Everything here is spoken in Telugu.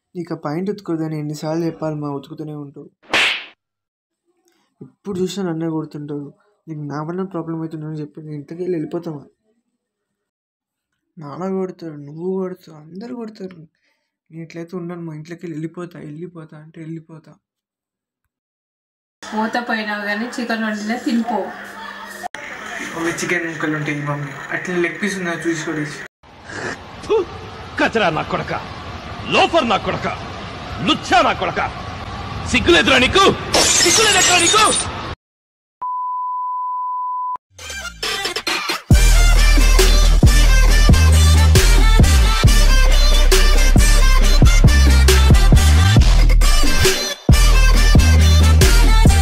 నీకు ఆ పాయింట్ ఉతుకోదని ఎన్నిసార్లు చెప్పాలి మా ఉతుకుతూనే ఉంటావు ఎప్పుడు చూసినా నన్నే కొడుతుంటావు నీకు నా వల్ల ప్రాబ్లం అవుతుందని చెప్పి నేను ఇంటికి వెళ్ళి వెళ్ళిపోతావా నాన్న కొడతారు నువ్వు కొడతావు అందరు కొడతారు నేను ఇట్లయితే ఉన్నాను మా ఇంట్లోకి వెళ్ళి వెళ్ళిపోతా వెళ్ళిపోతా అంటే వెళ్ళిపోతా మూత పోయినావు కానీ చికెన్ వండినా తినిపో అవి చికెన్ ముక్కలు ఉంటాయి మమ్మీ అట్లా లెగ్ పీస్ ఉన్నా చూసి కూడా ఫు! కచరా నా కొడక లోఫర్ నా కొడక లుచ్చా నా కొడక సిగ్గులేదురా నీకు సిగ్గులేదురా నీకు